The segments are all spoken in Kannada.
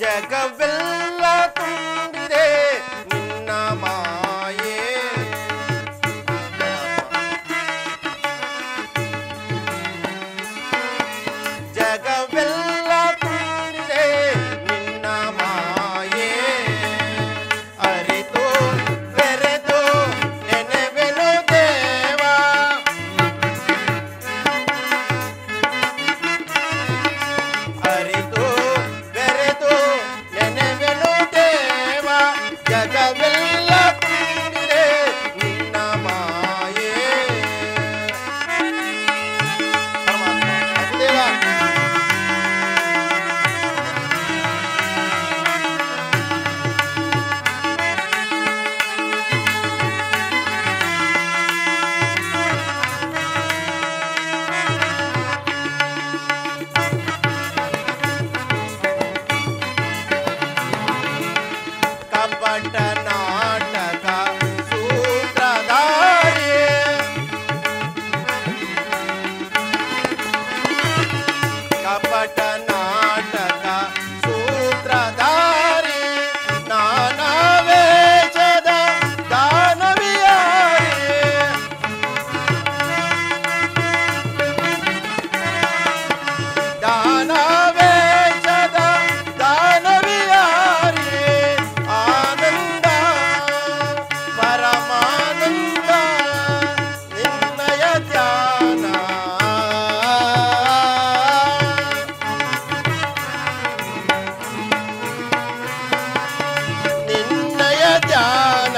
ಜಗವೆಲ್ಲ ತುಂಬಿದೆ ನಿನ್ನ ಮಾಯೆ ಜಗವೆಲ್ಲ ತುಂಬಿದೆ ನಿನ್ನ ಮಾಯೆ ಅರಿತು ಬೆರೆತು ನೆನೆವೆನು ದೇವಾ ಅರಿತು ಬೆರೆತು ನೆನೆವೆನು ದೇವ ಜಗವೆಲ್ಲ ತುಂಬಿದೆ ನಿನ್ನ ಮಾಯೆ ಪರಮಾತ್ಮ, ವಾಸುದೇವ. ಕಪಟ ನಾಟಕ ಸೂತ್ರಧಾರಿ ಕಪಟ ನಾಟಕ ಸೂತ್ರಧಾರಿ ನಾನಾ ವೇಷದ ದಾನವಿಯಾರಿ ದಾನವೇಷದ ದಾನವಿಯಾರಿ ಆನಂದ ಪರಮಾನಂದ ನಿನ್ನಯ ಧ್ಯಾನ ನಿನ್ನಯ ಧ್ಯಾನ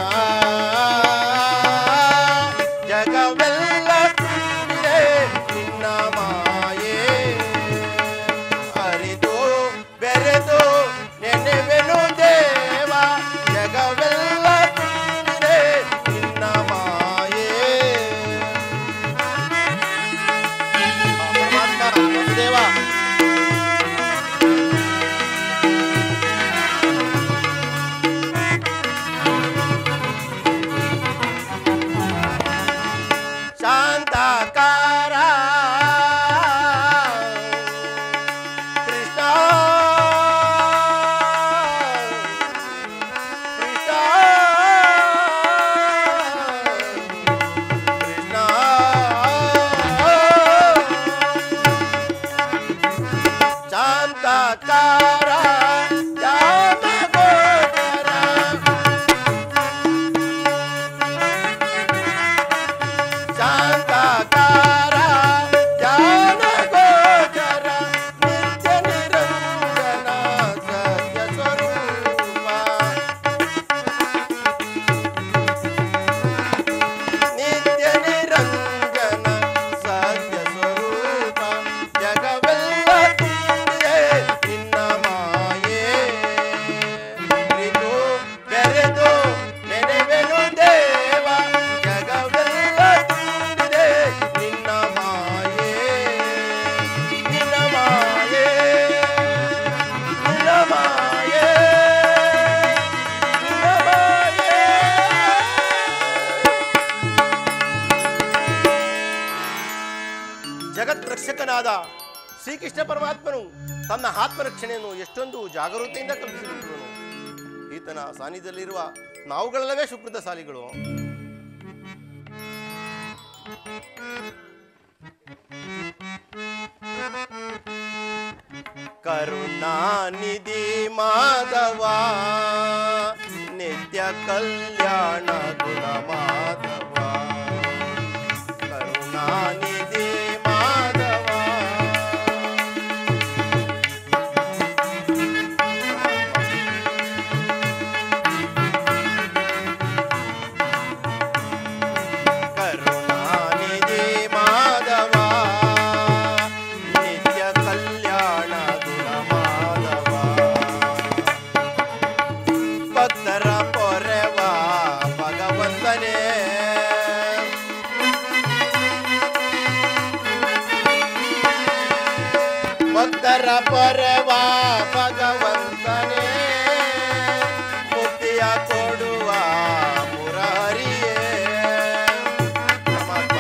ಜಗವೆಲ್ಲ ತುಂಬಿದೆ ನಿನ್ನ ಮಾಯೆ ಅರಿತು ಬೆರೆತು ನೆನೆವೆನು ದೇವ ಜಗವೆಲ್ಲ ತುಂಬಿದೆ ನಿನ್ನ ಮಾಯೆ ಆ ಪರಮಾತ್ಮ ವಸುದೇವ ಶಾಂತಾಕಾರ ಕೃಷ್ಣ ಕೃಷ್ಣ ಕೃಷ್ಣ ಶಾಂತಾಕಾರ ಜಾಮಗೋಚರ ಶಾಂತಾಕಾರ ಜ್ಞಾನ ಗೋಚರ ನಿತ್ಯ ನಿರಂಜನ ಸತ್ಯ ಸ್ವರೂಪ ನಿತ್ಯ ನಿರಂಜನ ಸತ್ಯ ಸ್ವರೂಪ ಜಗವೆಲ್ಲ ತುಂಬಿದೆ ನಿನ್ನ ಮಾಯೆ ಕುರಿತು ಬೆರೆತು ನೆನೆವೆನು ದೇವ ಜಗವೆಲ್ಲ ತುಂಬಿದೆ ನಿನ್ನ ಮಾಯೆ ನಿನ್ನ ಮಾಯೆ ನಿನ್ನ ಮಾಯೆ ನಿನ್ನ ಮಾಯೆ ಜಗತ್ ರಕ್ಷಕನಾದ ಶ್ರೀಕೃಷ್ಣ ಪರಮಾತ್ಮನು ತನ್ನ ಆತ್ಮರಕ್ಷಣೆಯನ್ನು ಎಷ್ಟೊಂದು ಜಾಗರೂಕತೆಯಿಂದ ಕಲ್ಪಿಸಿಕೊಂಡಿರುವನು ಈತನ ಸಾನ್ನಿಧ್ಯದಲ್ಲಿರುವ ನಾವುಗಳೆಲ್ಲವೇ ಸುಕೃತಶಾಲಿಗಳು ಕರುಣಾನಿಧಿ ಮಾಧವ ನಿತ್ಯ ಕಲ್ಯಾಣ ಗುಣ ಮಾಧವ ಕರುಣಾನಿಧಿ ಮಾಧವ ಕರುಣಾನಿಧಿ ಮಾಧವ ನಿತ್ಯ ಕಲ್ಯಾಣ ಗುಣ ಮಾಧವ ಭಕ್ತರ ಪೊರೆವ ಭಗವಂತನೇ ಭಕ್ತರ ಪೊರೆವ ಭಗವಂತನೇ ಮುಕ್ತಿಯ ಕೊಡುವ ಮುರಾರಿಯೇ ಪರಮಾತ್ಮ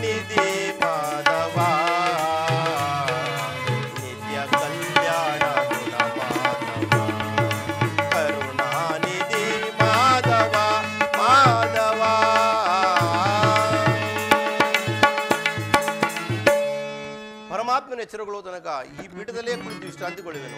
ಕರುಣಾನಿಧಿ ಮಾಧವ ನಿತ್ಯ ಕಲ್ಯಾಣ ಗುಣ ಮಾಧವ ಕರುಣಾನಿಧಿ ಮಾಧವ ಮಾಧವ ಪರಮಾತ್ಮನ ಎಚ್ಚರಗಳು ತನಕ ಈ ಪೀಠದಲ್ಲೇ ಕುಳಿತು ವಿಶ್ರಾಂತಿಗೊಳ್ಳುವೆನು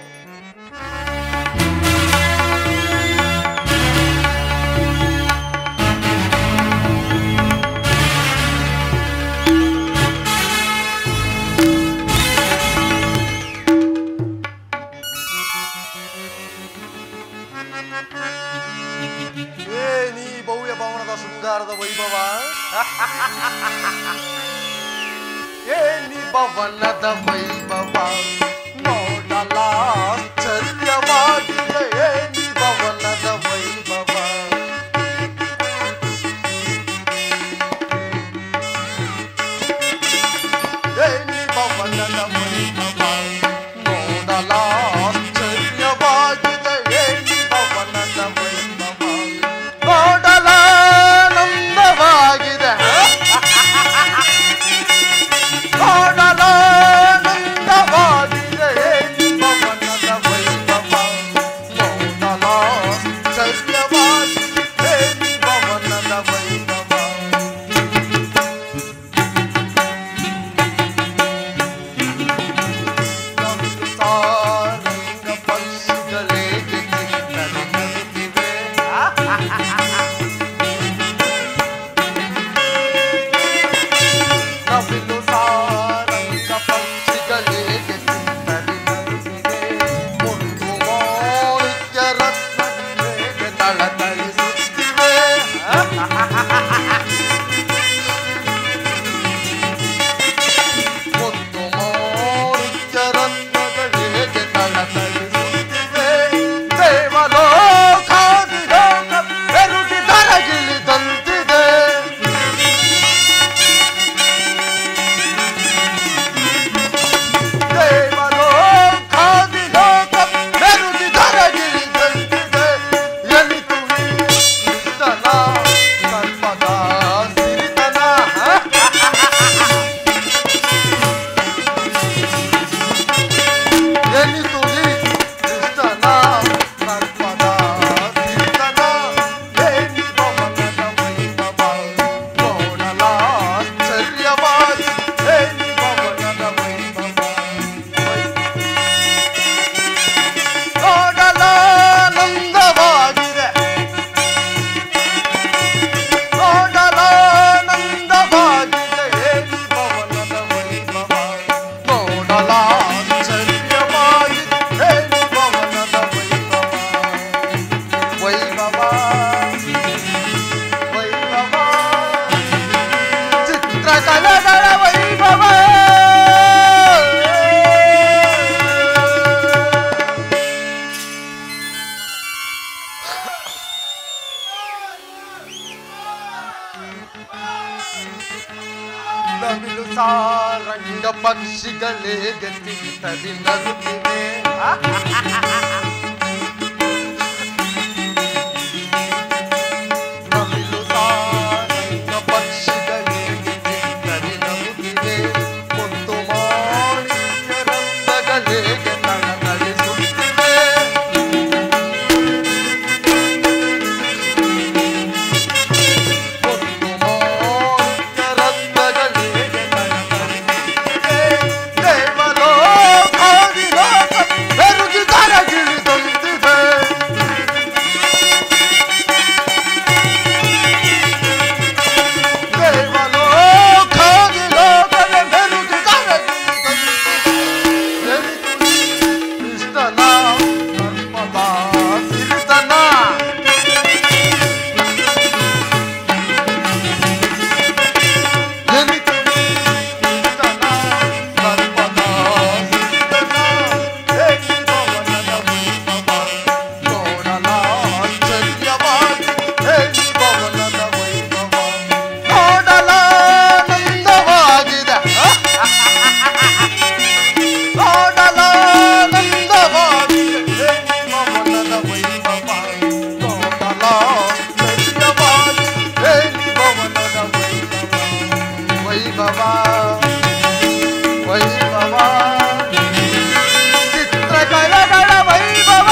ಏನಿ ಭವ್ಯ ಭವನದ ಶೃಂಗಾರದ ವೈಭವ ಏನಿ ಭವನದ ವೈಭವ ನೋಡಲ ಆಶ್ಚರ್ಯವಾಗಿದೆ ಏನಿ ಭವನದ ವೈಭವ ಏನಿ ಭವನದ ವೈಭವ ನೋಡಲ ಆಶ್ಚರ್ಯವಾಗಿದೆ ಏನಿ ಭವನದ ವೈಭವ ನೋಡಲ ನಂದವಾಗಿದೆ ನೋಡಲ ನಂದವಾಗಿದೆ ಏನಿ ಭವನದ ವೈಭವ ನೋಡಲ ಆಶ್ಚರ್ಯವಾಗಿದೆ ಏನಿ ಭವನದ ವೈಭವ ಸಾರಂಗ ಪಕ್ಷಿಗಳೇ ನಗುತ್ತಿವೆ ನವಿಲು ಸಾರಂಗ ಪಕ್ಷಿಗಳೇ ನಗುತ್ತಿವೆ ಒಂದು ಮಾಣಿಕ್ಯ ರತ್ನಗಳಿಗೆ ತಳತಳಿಸುತ್ತಿವೆ ಒಂದು ಮಾಣಿಕ್ಯ ರತ್ನಗಳಿಗೆ ತಳತಳಿಸುತ್ತಿವೆ ದೇವಲೋಕಾದಿಲೋಕ ಬೆರುಗಿ ದರಗಿಳಿದಂತಿದೆ ದೇವಲೋಕಾದಿಲೋಕ ಬೆರುಗಿ ದರಗಿಳಿದಂತಿದೆ ಎನಿತು ಇಷ್ಟನ ಕಲ್ಪದ ಸಿರಿತನ ಎನಿಸುವಿ ಕೃಷ್ಣನ ಸರ್ಪದ ಸಿರಿತನ ಏನಿ ಭವನದ ವೈಭವ ನೋಡಲ ಆಶ್ಚರ್ಯವಾಗಿ ಏನಿ ಭವನದ ವೈಭವ ನೋಡಲ ಆನಂದವಾಗಿದೆ ನೋಡಲ ಆನಂದವಾಗಿದೆ ಏನಿ ಭವನದ ವೈಭವ ನೋಡಲ ಆಶ್ಚರ್ಯವಾಗಿದೆ ಏನಿ ಭವನದ ವೈಭವ ವೈಭವ ವೈಭವ ಚಿತ್ರಕಲೆಗಳ ವೈಭವ ನವಿಲು ಸಾರಂಗ ಪಕ್ಷಿಗಳೇ ಗತಿ ತರಿ ನಗುತ್ತಿವೆ ನವಿಲು ಸಾರಂಗ ಪಕ್ಷಿಗಳೇ ಗತಿ ತರಿ ನಗುತ್ತಿವೆ ಒಂದು ಮಾಣಿಕ್ಯ ರಂಗಗಳೇ ತಳತಳಿಸುತ್ತಿವೆ ಒಂದು ಮಾಣಿಕ್ಯ ರಂಗಗಳಿಗೆ ತಳತಳಿಸುತ್ತಿವೆ. ದೇವಲೋಕಾದಿಲೋಕ ಬೆರುಗಿ ದರಗಿಳಿದಂತಿದೆ ವೈಭವ ಚಿತ್ರಕಲೆಗಳ ವೈಭವ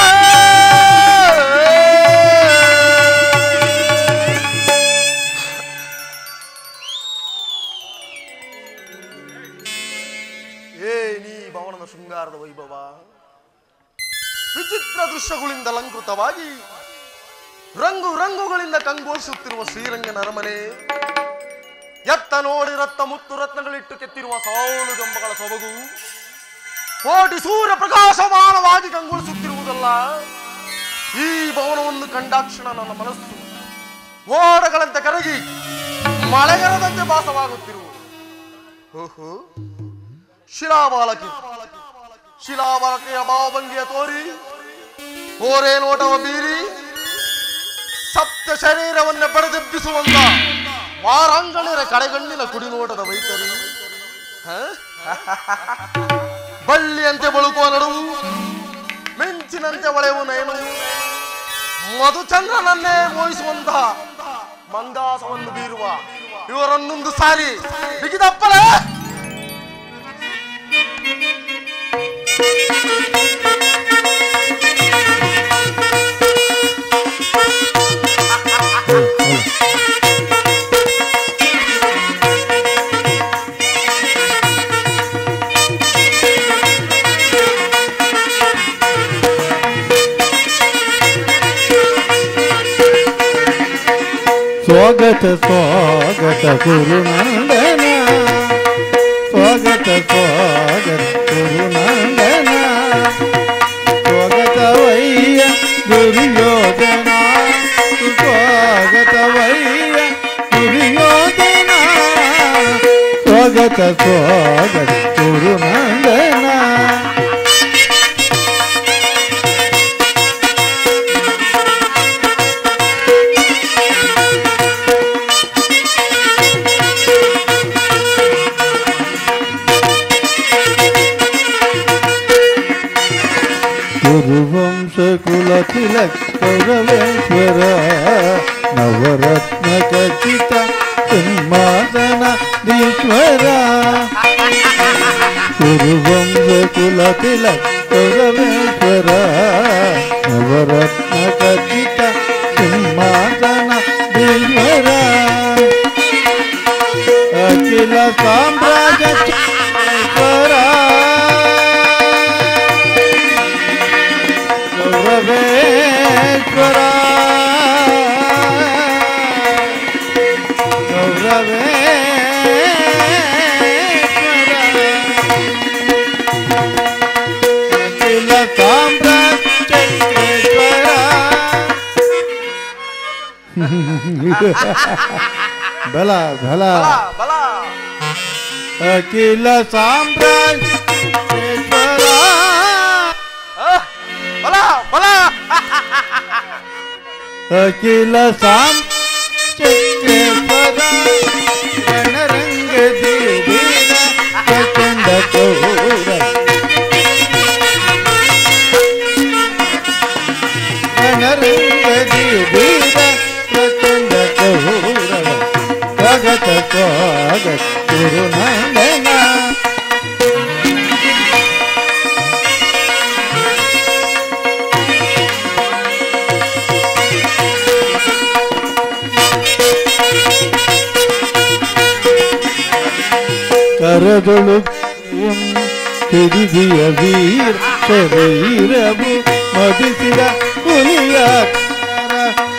ಏ ನೀ ಭವನದ ಶೃಂಗಾರದ ವೈಭವ ವಿಚಿತ್ರ ದೃಶ್ಯಗಳಿಂದ ಅಲಂಕೃತವಾಗಿ ರಂಗು ರಂಗುಗಳಿಂದ ಕಂಗೊಳಿಸುತ್ತಿರುವ ಶ್ರೀರಂಗನ ಅರಮನೆ ಎತ್ತ ನೋಡಿ ರತ್ನ ಮುತ್ತು ರತ್ನಗಳಿಟ್ಟು ಕೆತ್ತಿರುವ ಸಾಲು ಗಂಬಗಳ ಸೊಬಗು ಕೋಟಿ ಸೂರ್ಯ ಪ್ರಕಾಶಮಾನವಾಗಿ ಕಂಗೊಳಿಸುತ್ತಿರುವುದಲ್ಲ ಈ ಭವನವನ್ನು ಕಂಡಾಕ್ಷಣ ನನ್ನ ಮನಸ್ಸು ಮೋಡಗಳಂತೆ ಕರಗಿ ಮಳೆಗರದಂತೆ ಭಾಸವಾಗುತ್ತಿರುವುದು ಓಹೋ ಶಿಲಾಬಾಲಕಿ ಶಿಲಾಬಾಲಕಿಯ ಭಾವಭಂಗಿಯ ತೋರಿ ಓರೆ ನೋಟವ ಬೀರಿ ಸಪ್ತ ಶರೀರವನ್ನು ಬಡದೆಬ್ಬಿಸುವಂತ ವಾರಾಂಗಣರ ಕಡೆಗಣ್ಣಿನ ಕುಡಿನೋಟದ ವೈಖರಿ ಹ? ಬಳ್ಳಿಯಂತೆ ಬಳುಕುವ ನಡುವು ಮಿಂಚಿನಂತೆ ಒಳೆಯುವ ನಯನು ಮಧುಚಂದ್ರನನ್ನೇ ಮೋಹಿಸುವಂತಹ ಮಂದಾಸವನ್ನು ಬೀರುವ ಇವರನ್ನೊಂದು ಸಾರಿ ಬಿಗಿದಪ್ಪಲೇ ಸ್ವಾಗತ ಸ್ವಾಗತ ಗುರುನಂದನ ಸ್ವಾಗತ ಸ್ವಾಗತ ಗುರುನಂದನ ಸ್ವಾಗತವಯ್ಯ ದುರ್ಯೋಧನ ಸ್ವಾಗತವಯ್ಯ ದುರ್ಯೋಧನ ಸ್ವಾಗತ ಸ್ವಾಗತ ಗುರುನಂದನ ಗುರುವಂಶ ಕುಲ ತಿಲಕ್ ಕೌರವೇಶ್ವರ ನವರತ್ನ ಖಚಿತ ಸಿಂಹಾಸನ ದೀಶ್ವರ ಗುರುವಂಶ ಕುಲ ತಿಲಕ್ ಕೌರವೇಶ್ವರ ನವರತ್ನ ಖಚಿತ ಸಿಂಹಾಸನ ದೀಶ್ವರ ಅಖಿಲ ಸಾಮ್ರಾಜ್ಯ ಚಕ್ರೇಶ್ವರ ಗೌರವೇಶ್ವರ ಗೌರವೇಶ್ವರ ಅಖಿಲ ಸಾಮ್ರಾಜ್ಯೇಶ್ವರ ಬಲ ಬಲ ಬಲ ಅಖಿಲ ಸಾಮ್ರಾಜ್ಯೇಶ್ವರ ಆ, ಬಲ ಬಲ ಅಖಿಲ ಸಾಂ ಚಕ್ರೇಶ್ವರ ರಣರಂಗ ದೇವೀರ ಪ್ರಚಂಡ ಕೌರ ರಣರಂಗ ದೇವೀರ ಪ್ರಚಂಡ ಕೌರವ ಸ್ವಾಗತ ಸ್ವಾಗತ ಗುರುನಂದನ ಕರದೊಳು ಹಿಡಿದಿಯ ವೀರ ಶರೀರವು ಮದಿಸಿದ ಹುಲಿಯ ಕರ.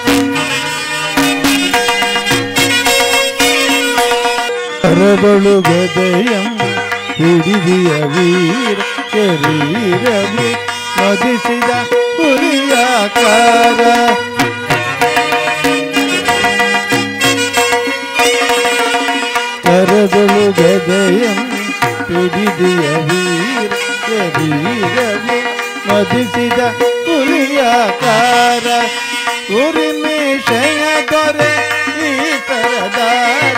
ಕರದೊಳು ಗದಯಂ ಹಿಡಿದಿಯ ವೀರ ಶರೀರವು ಮದಿಸಿದ ಹುಲಿಯ ಕಾರ ಕರದಳು ಗದಯಂ ಹಿಡಿದಿಯ ವೀರ ಶರೀರವು ಮದಿಸಿದ ಹುಲಿಯಾಕಾರ ಉರಿಮೇಶಯ ದೊರೆ ಈ ತರದಾರ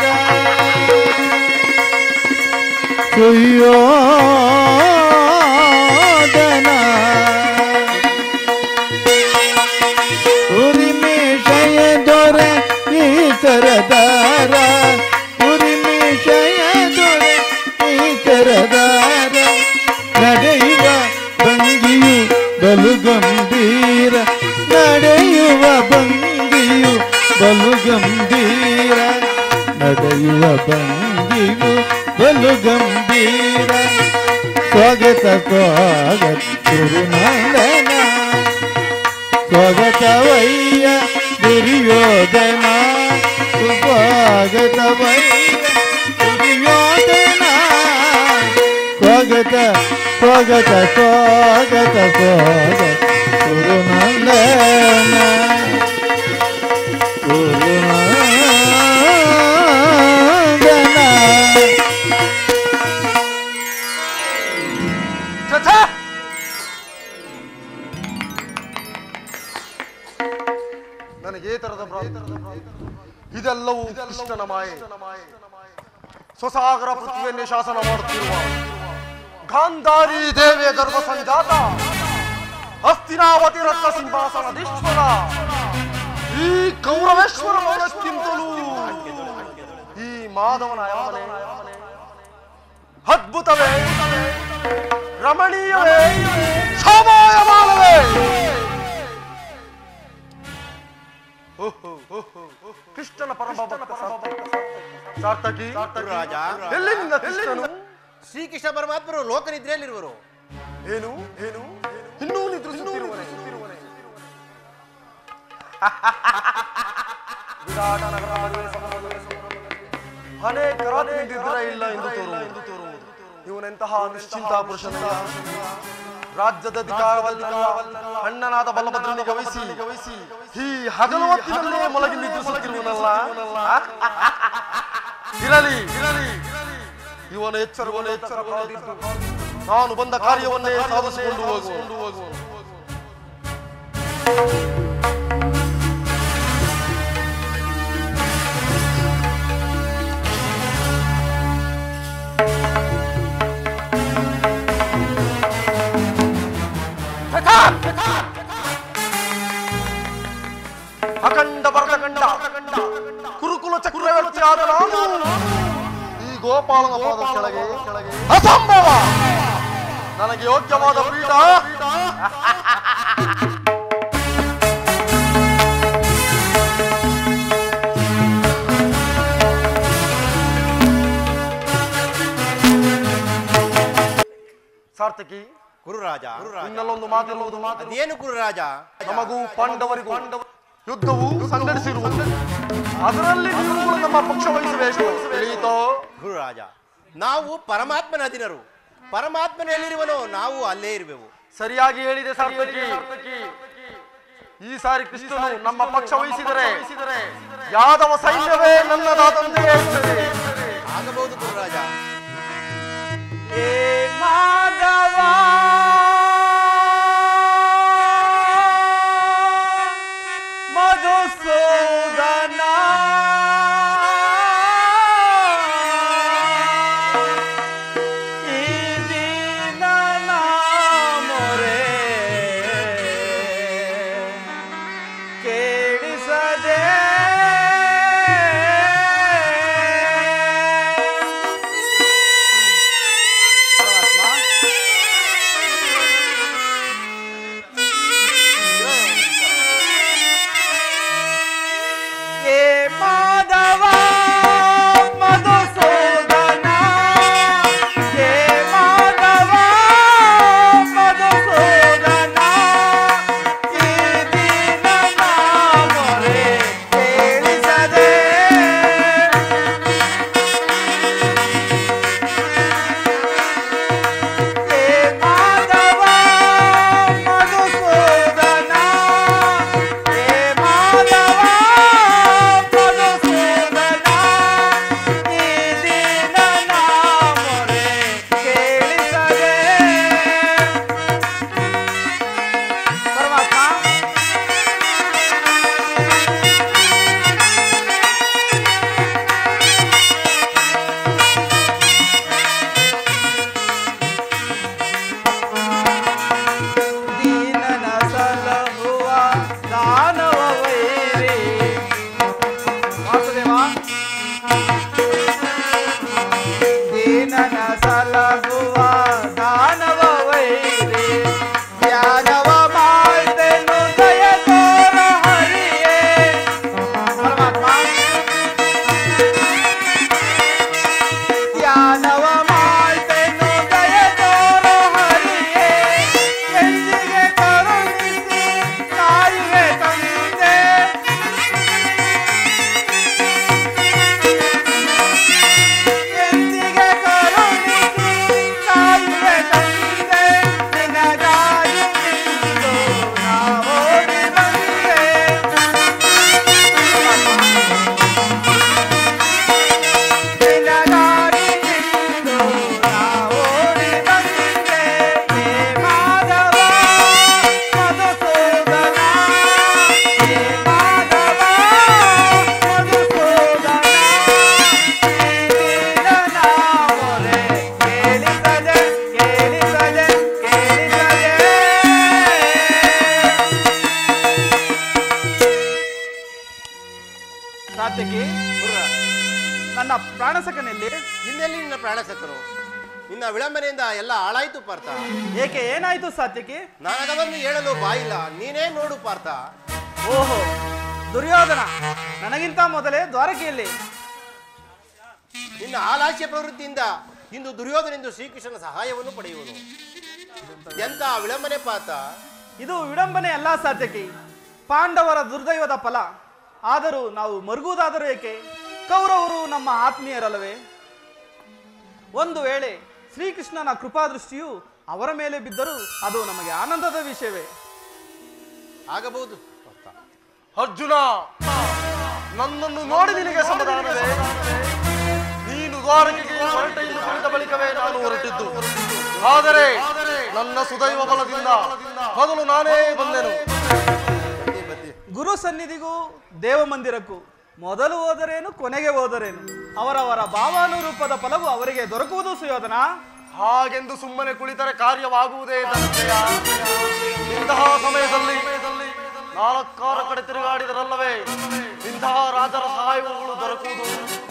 ಸುಯೋಧನ ಉರಿಮೇಶಯ ದೊರೆ ಈ ಸರದಾರ ಉರಿಮೇಶಯ ದೊರೆ ಸರದಾರ ನಡೆಯುವ ಭಂಗಿಯು ಬಲು ಗಂಭೀರ ನಡೆಯುವ ಭಂಗಿಯು ಬಲು ಗಂಭೀರ ನಡೆಯುವ ಭಂಗಿಯು ಬಲು ಗಂಭೀರ ಸ್ವಾಗತ ಸ್ವಾಗತ ಗುರುನಂದನ ಸ್ವಾಗತವಯ್ಯ ದುರ್ಯೋಧನ ಸ್ವಾಗತವಯ್ಯ ದುರ್ಯೋಧನ ಸ್ವಾಗತ ಸ್ವಾಗತ ಸ್ವಾಗತ ಸ್ವಾಗತ ಗುರುನಂದನ ಗುರುನಂದನ ಛ! ನನಗೆ ಈ ತರದ ಭ್ರಾಂತಿ. ಇದೆಲ್ಲವೂ ಕೃಷ್ಣನ ಮಾಯೆ ಸ್ವಸಾಗರ ಪೃಥ್ವಿಯನ್ನೇ ಶಾಸನ ಮಾಡುತ್ತಿರುವ ಗಾಂಧಾರಿ ದೇವಿಯ ಗರ್ಭ ಸಂಜಾತ ಹಸ್ತಿನಾವತಿ ರತ್ನ ಸಿಂಹಾಸನದೀಶ್ವರ ಈ ಕೌರವೇಶ್ವರ ಮೌನಕ್ಕಿಂತಲೂ ಈ ಮಾಧವನ ಯಾವನೇ ಅದ್ಭುತವೇ ರಮಣೀಯವೇ ಶೋಭಾಯಮಾನವೇ ಓಹೋ, ಓಹೋ, ಓಹೋ. ಕೃಷ್ಣನ ಪರಮ ಭಕ್ತ ಸಾರ್ಥಕಿ ರಾಜ ಎಲ್ಲಿಂದ ಕೃಷ್ಣನು ಶ್ರೀಕೃಷ್ಣ ಪರಮಾತ್ಮರು ಲೋಕನಿದ್ರೆಯಲ್ಲಿರುವರು ಏನು ಏನು ಇನ್ನೂ ನಿದ್ರಿಸುತ್ತಿರುವನೆ ವಿರಾಟ ನಗರ ಮದುವೆ ಸಮಾರಂಭದಲ್ಲಿ ಅನೇಕ ರಾತ್ರಿ ನಿದ್ರೆ ಇಲ್ಲ ಎಂದು ತೋರುವುದು ಇವನೆಂತಹ ನಿಶ್ಚಿಂತ ಪುರುಷನಲ್ಲ ರಾಜ್ಯದ ಅಧಿಕಾರವಲ್ಲ ಅಣ್ಣನಾದ ಬಲಭದ್ರನಿಗೆ ವಹಿಸಿ ಈ ಹಗಲು ಹೊತ್ತಿನಲ್ಲೇ ಮೊಳಗಿ ನಿದ್ರಿಸುತ್ತಿರುವನಲ್ಲ ಇರಲಿ ಇರಲಿ ಇವನ ಎಚ್ಚರವನ್ನು ಎಚ್ಚರ ನಾನು ಬಂದ ಕಾರ್ಯವನ್ನೇ ಸಾಧಿಸಿಕೊಂಡು ಹೋಗುವ ಅಖಂಡ ಬರದಖಂಡ ಕುರುಕುಲ ಚಕ್ರವರ್ತಿಯಾದ ನಾನು ಈ ಗೋಪಾಲನ ಪಾದ ಕೆಳಗೆ ಕೆಳಗೆ ಅಸಂಭವ ನನಗೆ ಯೋಗ್ಯವಾದ ಪೀಠ ಸಾರ್ಥಕಿ ಗುರುರಾಜ ಇನ್ನಲ್ಲೊಂದು ಮಾತಿರುವುದು ಮಾತು ಅದೇನು ಗುರುರಾಜ ನಮಗೂ ಪಾಂಡವರಿಗೂ ಯುದ್ಧವು ಸಂಘಟಿಸಿರುವುದು ಅದರಲ್ಲಿ ನೀವು ನಮ್ಮ ಪಕ್ಷ ವಹಿಸಬೇಕು ತಿಳಿಯಿತೋ ಗುರುರಾಜ ನಾವು ಪರಮಾತ್ಮನ ಅಧೀನರು ಪರಮಾತ್ಮನ ಎಲ್ಲಿರುವನೋ ನಾವು ಅಲ್ಲೇ ಇರುವೆವು ಸರಿಯಾಗಿ ಹೇಳಿದೆ ಸಾರ್ಥಕಿ ಈ ಸಾರಿ ಕೃಷ್ಣನು ನಮ್ಮ ಪಕ್ಷ ವಹಿಸಿದರೆ ಯಾದವ ಸೈನ್ಯವೇ ನನ್ನದಾದಂತೆ ಇರ್ತದೆ. ಆಗಬಹುದು ಗುರುರಾಜ ದೀನನ ಸಲಹುವ ದಾನವ ವೈರಿ ವಾಸುದೇವ ದೀನನ ಸಲಹುವ ಧ್ಯಾನವ ಮಾಡ್ತೇನು ದಯ ತೋರೋ ಹರಿಯೇ ಎಂದಿಗೆ ಕರುಣಿಸಿ ಕಾಯುವೆ ತಂದೆ ಎಂದಿಗೆ ಕರುಣಿಸಿ ಕಾಯುವೆ ತಂದೆ ನಿನಗಾಗಿ ನಿಂತು ನಾ ಓಡಿ ಬಂದೆ ನಿನಗಾಗಿ ನಿಂತು ನಾ ಓಡಿ ಬಂದೆ ಹೇ ಮಾಧವ ಮಧುಸೂದನ ಹೇ ಮಾಧವ ಮಧುಸೂದನ ನೀನಿಲ್ಲದ ಮೊರೆ ಕೇಳಿಸದೆ ಕೇಳಿಸದೆ ಕೇಳಿಸದೆ ಸಾತ್ಯಕಿ ನನ್ನ ಪ್ರಾಣಸಕನಲ್ಲಿ ಇನ್ನೆಲ್ಲಿ ನಿನ್ನ ಪ್ರಾಣಸಕ್ಕನು ನಿನ್ನ ವಿಳಂಬನೆಯಿಂದ ಎಲ್ಲ ಹಾಳಾಯ್ತು ಪಾರ್ಥ ಏಕೆ ಏನಾಯ್ತು ಸಾತ್ಯಕಿ ನನಗದನ್ನು ಹೇಳಲು ಬಾಯಿಲ್ಲ ನೀನೇ ನೋಡು ಪಾರ್ಥ ಓಹೋ ದುರ್ಯೋಧನ ನನಗಿಂತ ಮೊದಲೇ ದ್ವಾರಕೆಯಲ್ಲಿ ನಿನ್ನ ಆಲಾಸ್ಯ ಪ್ರವೃತ್ತಿಯಿಂದ ಇಂದು ದುರ್ಯೋಧನೆಂದು ಶ್ರೀಕೃಷ್ಣನ ಸಹಾಯವನ್ನು ಪಡೆಯುವನು ಎಂತ ವಿಳಂಬನೆ ಪಾರ್ಥ ಇದು ವಿಡಂಬನೆ ಅಲ್ಲ ಸಾತ್ಯಕಿ ಪಾಂಡವರ ದುರ್ದೈವದ ಫಲ ಆದರೂ ನಾವು ಮರುಗುವುದಾದರೂ ಏಕೆ ಕೌರವರು ನಮ್ಮ ಆತ್ಮೀಯರಲ್ಲವೇ ಒಂದು ವೇಳೆ ಶ್ರೀಕೃಷ್ಣನ ಕೃಪಾದೃಷ್ಟಿಯು ಅವರ ಮೇಲೆ ಬಿದ್ದರೂ ಅದು ನಮಗೆ ಆನಂದದ ವಿಷಯವೇ ಆಗಬಹುದು ಪಾರ್ಥ ಅರ್ಜುನ ನನ್ನನ್ನು ನೋಡಿ ನಿನಗೆ ಸಮಾಧಾನವೇ ನೀನು ದ್ವಾರಕೆಗೆ ಹೊರಟ ಎಂದು ಕುಳಿತ ಬಳಿಕವೇ ನಾನು ಹೊರಟಿದ್ದು ಆದರೆ ನನ್ನ ಸುದೈವ ಬಲದಿಂದ ಮೊದಲು ನಾನೇ ಬಂದೆನು ಬನ್ನಿ ಬನ್ನಿ ಗುರು ಸನ್ನಿಧಿಗೂ ದೇವ ಮಂದಿರಕ್ಕೂ ಮೊದಲು ಹೋದರೇನು ಕೊನೆಗೆ ಹೋದರೇನು ಅವರವರ ಭಾವಾನುರೂಪದ ಫಲವು ಅವರಿಗೆ ದೊರಕುವುದು ಸುಯೋಧನ ಹಾಗೆಂದು ಸುಮ್ಮನೆ ಕುಳಿತರೆ ಕಾರ್ಯವಾಗುವುದೇ ಧನಂಜಯ ಇಂತಹ ಸಮಯದಲ್ಲಿ ನಾಲ್ಕಾರು ಕಡೆ ತಿರುಗಾಡಿದರಲ್ಲವೇ ಇಂತಹ ರಾಜರ ಸಹಾಯಗಳು ದೊರಕುವುದು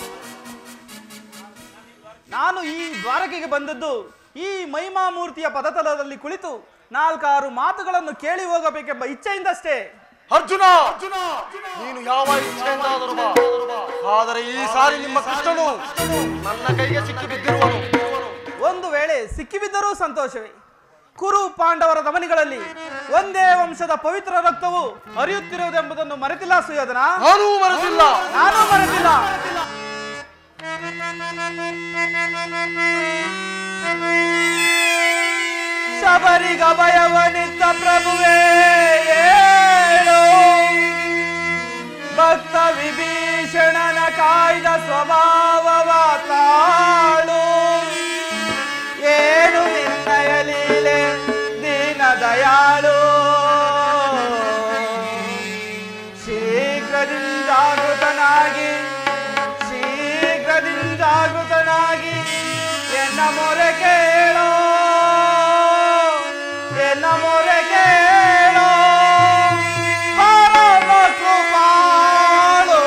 ನಾನು ಈ ದ್ವಾರಕೆಗೆ ಬಂದದ್ದು ಈ ಮಹಿಮಾಮೂರ್ತಿಯ ಪದತಲದಲ್ಲಿ ಕುಳಿತು ನಾಲ್ಕಾರು ಮಾತುಗಳನ್ನು ಕೇಳಿ ಹೋಗಬೇಕೆಂಬ ಇಚ್ಛೆಯಿಂದಷ್ಟೇ ಅರ್ಜುನ ನೀನು ಯಾವ ಇಚ್ಛೆಯಿಂದಾದರೂ ಬಾ ಆದರೆ ಈ ಸಾರಿ ನಿಮ್ಮ ಕೃಷ್ಣನು ನನ್ನ ಕೈಗೆ ಸಿಕ್ಕಿ ಬಿದ್ದಿರುವನು ಒಂದು ವೇಳೆ ಸಿಕ್ಕಿಬಿದ್ದರೂ ಸಂತೋಷವೇ ಕುರು ಪಾಂಡವರ ದಮನಿಗಳಲ್ಲಿ ಒಂದೇ ವಂಶದ ಪವಿತ್ರ ರಕ್ತವು ಹರಿಯುತ್ತಿರುವುದೆಂಬುದನ್ನು ಮರೆತಿಲ್ಲ ಸುಯೋಧನ ನಾನೂ ಮರೆತಿಲ್ಲ ನಾನು ಮರೆತಿಲ್ಲ ಶಬರಿಗ ಭಯವನಿತ್ತ ಪ್ರಭುವೇ ಏಳು ಭಕ್ತ ವಿಭೀಷಣನ ಕಾಯ್ದ ಸ್ವಭಾವವ ತಾಳು ಏನು ನಿನ್ನಯ ಲೀಲೆ ದೀನ ದಯಾಳು ಶೀಘ್ರದಿಂದಾಗೃತನಾಗಿ ಶೀಘ್ರದಿಂದಾಗೃತನಾಗಿ ಎನ್ನ ಮೊರೆ ಕೇಳೋ ಎನ್ನ ಮೊರೆ ಕೇಳೋ ಪರಮ ಕೃಪಾಳು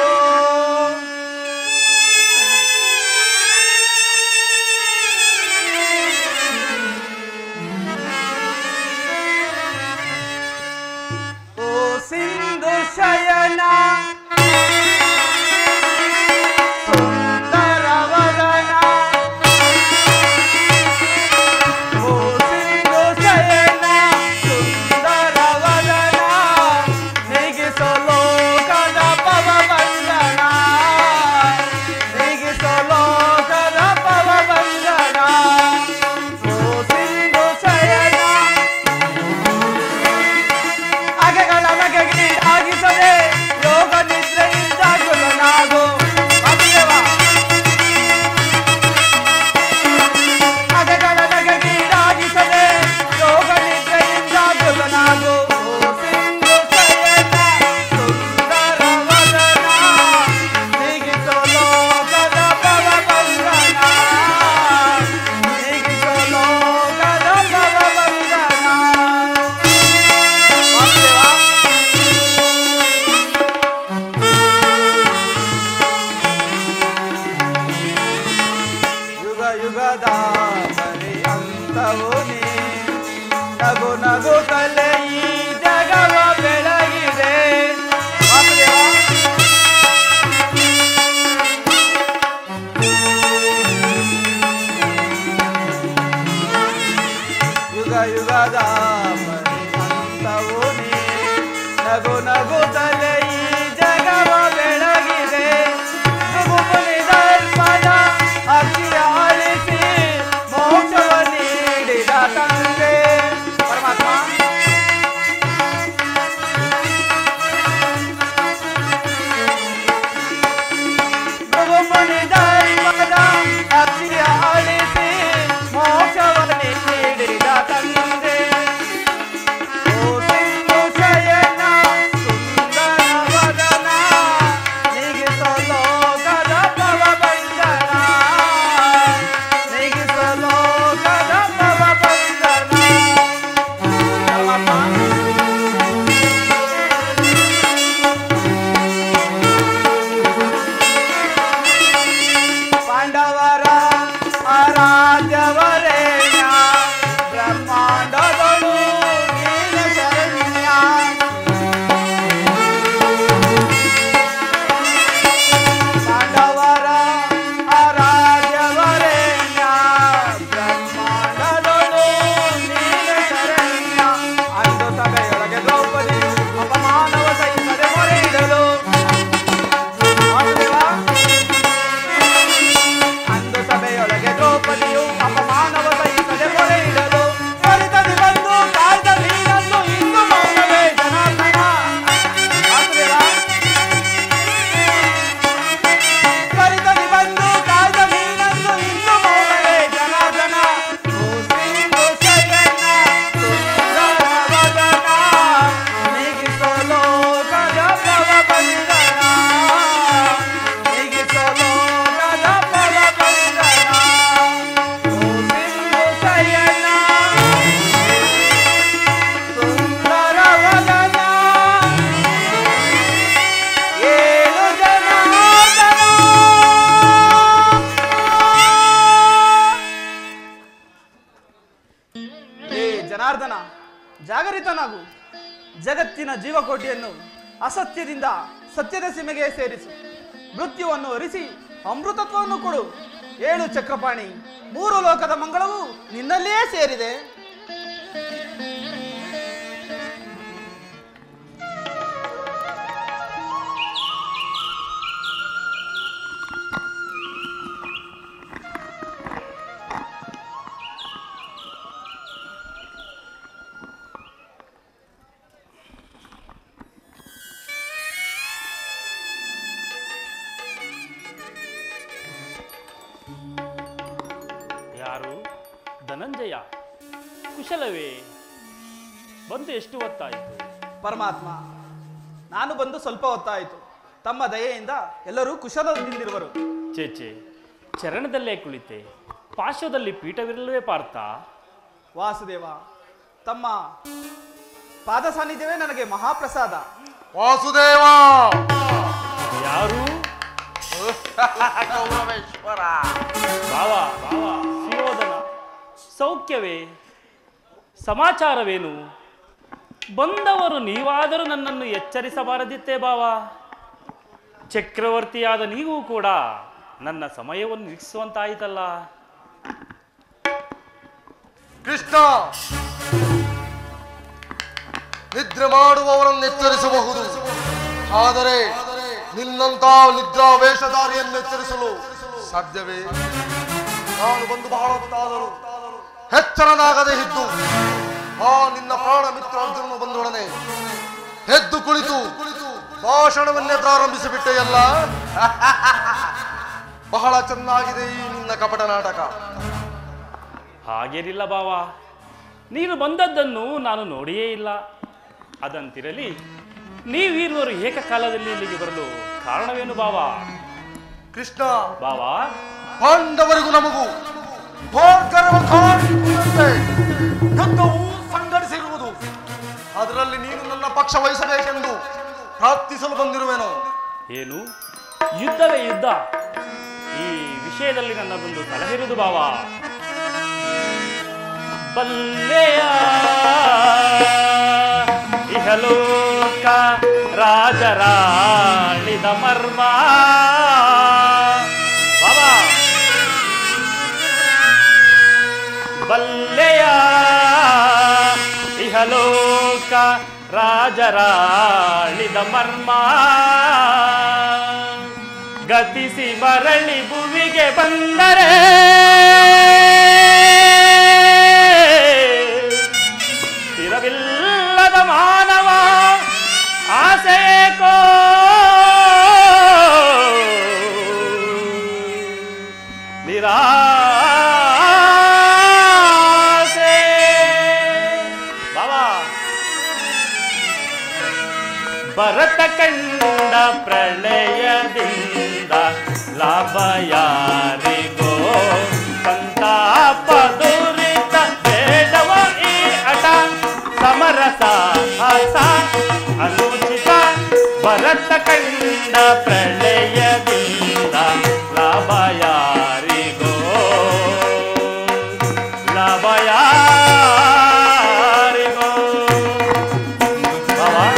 ಓ ಸಿಂಧು ಶಯನ ಸುಂದರವದನ ಓ ಸಿಂಧು ಶಯನ ಸುಂದರವದನ ನೀಗಿಸೋ ಲೋಕದ ಪವವಂದನ ನೀಗಿಸೋ ಲೋಕದ ಪವವಂದನ ಓ ಸಿಂಧು ಶಯನ ಅಗೆಗಳ ನಗೆಗೆ ಆಗಿಸದೆ ಯೋಗ ನಿದ್ರೆಯಿಂದ ಗುಣನಾಗು ಅಭಿಯವ ಅಗೆಗಳ ನಗೆಗೆ ಆಗಿಸದೆ ಯೋಗ ನಿದ್ರೆಯಿಂದ ಗುಣನಾಗು ಸಿಂಧು ಶಯನ ಸುಂದರ ವದನ ನೀಗಿಸೋ ಲೋಕದ ಪವವಂದನ ನೀಗಿಸೋ ಲೋಕದ ಪವವಂದನ ವಾಸುದೇವ ಯುಗ ಯುಗದ ಪರ್ಯಂತವು ನೀ ನಗು ನಗು ತಲೆ ಈ ಜಗವ ಬೆಳಗಿದೆ ವಾಸುದೇವ ಜನಾರ್ದನ ಜಾಗರಿತನಾಗು ಜಗತ್ತಿನ ಜೀವಕೋಟಿಯನ್ನು ಅಸತ್ಯದಿಂದ ಸತ್ಯದ ಸೀಮೆಗೆ ಸೇರಿಸು ಮೃತ್ಯುವನ್ನು ಅರಿಸಿ ಅಮೃತತ್ವವನ್ನು ಕೊಡು ಏಳು ಚಕ್ರಪಾಣಿ ಮೂರು ಲೋಕದ ಮಂಗಳವು ನಿನ್ನಲ್ಲಿಯೇ ಸೇರಿದೆ ಯಾರು ಧನಂಜಯ ಕುಶಲವೇ ಬಂದು ಎಷ್ಟು ಹೊತ್ತಾಯಿತು ಪರಮಾತ್ಮ ನಾನು ಬಂದು ಸ್ವಲ್ಪ ಹೊತ್ತಾಯಿತು ತಮ್ಮ ದಯೆಯಿಂದ ಎಲ್ಲರೂ ಕುಶಲದಿಂದಿರುವರು ಚೇಚೆ ಚರಣದಲ್ಲೇ ಕುಳಿತೆ ಪಾರ್ಶ್ವದಲ್ಲಿ ಪೀಠವಿರಲವೇ ಪಾರ್ಥ ವಾಸುದೇವ ತಮ್ಮ ಪಾದ ಸಾನ್ನಿಧ್ಯವೇ ನನಗೆ ಮಹಾಪ್ರಸಾದ ವಾಸುದೇವ ಯಾರು ಕೌರವೇಶ್ವರ ಬಾವ ಬಾವ ಸುಯೋಧನ ಸೌಖ್ಯವೇ ಸಮಾಚಾರವೇನು ಬಂದವರು ನೀವಾದರೂ ನನ್ನನ್ನು ಎಚ್ಚರಿಸಬಾರದಿತ್ತೇ ಬಾವ ಚಕ್ರವರ್ತಿಯಾದ ನೀವು ಕೂಡ ನನ್ನ ಸಮಯವನ್ನು ನಿರೀಕ್ಷಿಸುವಂತಾಯಿತಲ್ಲ ಕೃಷ್ಣ ನಿದ್ರೆ ಮಾಡುವವರನ್ನು ಎಚ್ಚರಿಸಬಹುದು ಆದರೆ ನಿನ್ನಂತ ನಿದ್ರಾ ವೇಷಧಾರಿಯನ್ನು ಎಚ್ಚರಿಸಲು ಸಾಧ್ಯವೇ ನಾನು ಬಂದು ಬಹಳ ಹೊತ್ತಾದರು ಎಚ್ಚರನಾಗದೆ ಇದ್ದು ಆ ನಿನ್ನ ಪ್ರಾಣ ಮಿತ್ರ ಅರ್ಜುನನು ಬಂದೊಡನೆ ಎದ್ದು ಕುಳಿತು ಭಾಷಣವನ್ನೇ ಪ್ರಾರಂಭಿಸಿಬಿಟ್ಟೆಯಲ್ಲ ಬಹಳ ಚೆನ್ನಾಗಿದೆ ಈ ನಿನ್ನ ಕಪಟ ನಾಟಕ ಹಾಗೇನಿಲ್ಲ ಬಾವ ನೀನು ಬಂದದ್ದನ್ನು ನಾನು ನೋಡಿಯೇ ಇಲ್ಲ ಅದಂತಿರಲಿ ನೀವಿರುವರು ಏಕಕಾಲದಲ್ಲಿ ಇಲ್ಲಿಗೆ ಬರಲು ಕಾರಣವೇನು ಬಾವ ಕೃಷ್ಣ ಬಾವ ಪಾಂಡವರಿಗೂ ನಮಗೂ ಭೋರ್ಗರವ ಕಾಣಿಸುವಂತೆ ಯುದ್ಧವು ಸಂಘಟಿಸಿರುವುದು ಅದರಲ್ಲಿ ನೀನು ನನ್ನ ಪಕ್ಷ ವಹಿಸಬೇಕೆಂದು ಪ್ರಾರ್ಥಿಸಲು ಬಂದಿರುವೆನು ಏನು ಯುದ್ಧವೇ ಯುದ್ಧ ಈ ವಿಷಯದಲ್ಲಿ ನನ್ನದೊಂದು ಸಲಹೆರುವುದು ಬಾವ ಬಲ್ಲೆಯ ಇಹಲೋಕ ರಾಜರಾಣಿದ ಮರ್ಮ ಬಾಬಾ ಬಲ್ಲೆಯ ಇಹಲೋಕ ರಾಜರಾಳಿದ ಮರ್ಮ ಗತಿಸಿ ಮರಳಿ ಭುವಿಗೆ ಬಂದರೆ ಸ್ಥಿರವಿಲ್ಲದ ಮಾನವ ಆಸೆಕೋ ನಿರಾಸೆ ಬಾಬಾ ಭರತ ಕಂಡ ಪ್ರಳಯದಿಂದ ಲಾಭ ಯಾರಿಗೋ ಸಂತಾಪ ದುರಿತ ಬೇಡವ ಈ ಹಠ ಸಮರಸ ಹಾಸ ಅನುಚಿತ ಭರತ ಕಂಡ ಪ್ರಳಯದಿಂದ ಲಾಭ ಯಾರಿಗೋ ಲಾಭ ಯಾರಿಗೋ ಬಾಬಾ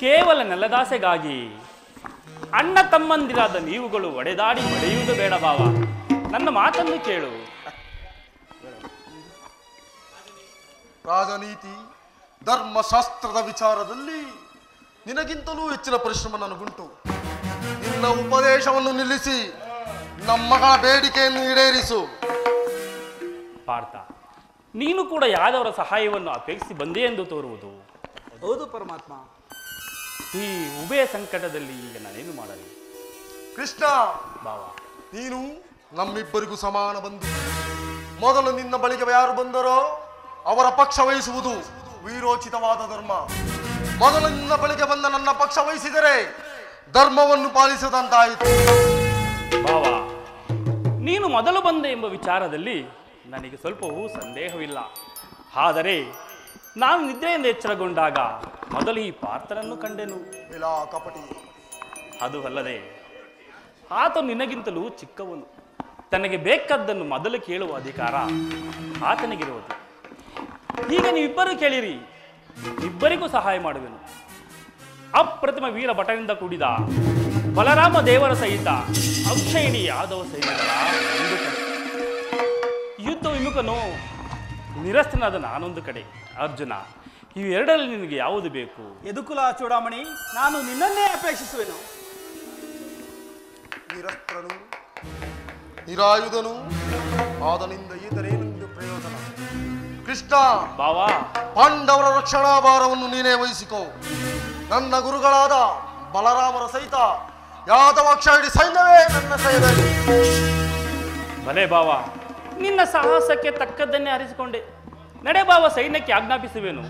ಕೇವಲ ನೆಲದಾಸೆಗಾಗಿ ಅಣ್ಣ ತಮ್ಮಂದಿರಾದ ನೀವುಗಳು ಒಡೆದಾಡಿ ಮಳೆಯುವುದು ಬೇಡ ಭಾವ ನನ್ನ ಮಾತನ್ನು ಕೇಳು ರಾಜನೀತಿ ಧರ್ಮಶಾಸ್ತ್ರದ ವಿಚಾರದಲ್ಲಿ ನಿನಗಿಂತಲೂ ಹೆಚ್ಚಿನ ಪರಿಶ್ರಮ ನನಗುಂಟು ನಿನ್ನ ಉಪದೇಶವನ್ನು ನಿಲ್ಲಿಸಿ ನಮ್ಮಗಳ ಬೇಡಿಕೆಯನ್ನು ಈಡೇರಿಸು ಪಾರ್ಥ ನೀನು ಕೂಡ ಯಾದವರ ಸಹಾಯವನ್ನು ಅಪೇಕ್ಷಿಸಿ ಬಂದೆ ಎಂದು ತೋರುವುದು ಹೌದು ಪರಮಾತ್ಮ ಈ ಉಭಯ ಸಂಕಟದಲ್ಲಿ ಈಗ ನಾನೇನು ಮಾಡಲಿ ಕೃಷ್ಣ ಭಾವ ನೀನು ನಮ್ಮಿಬ್ಬರಿಗೂ ಸಮಾನ ಬಂಧು ಮೊದಲು ನಿನ್ನ ಬಳಿಗೆ ಯಾರು ಬಂದರೋ ಅವರ ಪಕ್ಷ ವಹಿಸುವುದು ವೀರೋಚಿತವಾದ ಧರ್ಮ ಮೊದಲು ನಿನ್ನ ಬಳಿಗೆ ಬಂದ ನನ್ನ ಪಕ್ಷ ವಹಿಸಿದರೆ ಧರ್ಮವನ್ನು ಪಾಲಿಸದಂತಾಯಿತು ಭಾವ ನೀನು ಮೊದಲು ಬಂದೆ ಎಂಬ ವಿಚಾರದಲ್ಲಿ ನನಗೆ ಸ್ವಲ್ಪವೂ ಸಂದೇಹವಿಲ್ಲ ಆದರೆ ನಾನು ನಿದ್ರೆಯಿಂದ ಎಚ್ಚರಗೊಂಡಾಗ ಮೊದಲು ಈ ಪಾರ್ಥನನ್ನು ಕಂಡೆನು ವಿಲಾ ಕಪಟಿ ಅದು ಅಲ್ಲದೆ ಆತ ನಿನಗಿಂತಲೂ ಚಿಕ್ಕವನು ತನಗೆ ಬೇಕಾದ್ದನ್ನು ಮೊದಲು ಕೇಳುವ ಅಧಿಕಾರ ಆತನಿಗಿರುವುದು ಈಗ ನೀವಿಬ್ಬರು ಕೇಳಿರಿ ಇಬ್ಬರಿಗೂ ಸಹಾಯ ಮಾಡುವೆನು ಅಪ್ರತಿಮ ವೀರ ಭಟನಿಂದ ಕೂಡಿದ ಬಲರಾಮ ದೇವರ ಸಹಿತ ಅಕ್ಷಯಿಣಿ ಯಾದವ ಸೈನ್ಯಗಳ ಒಂದು ಕಡೆ ಯುದ್ಧ ವಿಮುಖನು ನಿರಸ್ತನಾದ ನಾನೊಂದು ಕಡೆ ಅರ್ಜುನ ಇವೆರಡರಲ್ಲಿ ನಿನಗೆ ಯಾವುದು ಬೇಕು ಯದುಕುಲ ಚೂಡಾಮಣಿ ನಾನು ನಿನ್ನನ್ನೇ ಅಪೇಕ್ಷಿಸುವೆನು ನಿರಸ್ತ್ರನು ನಿರಾಯುಧನು ಆದನಿಂದ ಈತನೇನೆಂದು ಪ್ರಯೋಜನ ಕೃಷ್ಣ ಬಾವಾ ಪಾಂಡವರ ರಕ್ಷಣಾ ಭಾರವನ್ನು ನೀನೇ ವಹಿಸಿಕೋ ನನ್ನ ಗುರುಗಳಾದ ಬಲರಾಮರ ಸಹಿತ ಯಾದವಾಕ್ಷ ಸೈನ್ಯವೇ ನನ್ನ ಸೈನ್ಯ ಭಲೆ ಬಾವ ನಿನ್ನ ಸಾಹಸಕ್ಕೆ ತಕ್ಕದ್ದನ್ನೇ ಆರಿಸಿಕೊಂಡೆ ನಡೆ ಬಾವ ಸೈನ್ಯಕ್ಕೆ ಆಜ್ಞಾಪಿಸುವೆನು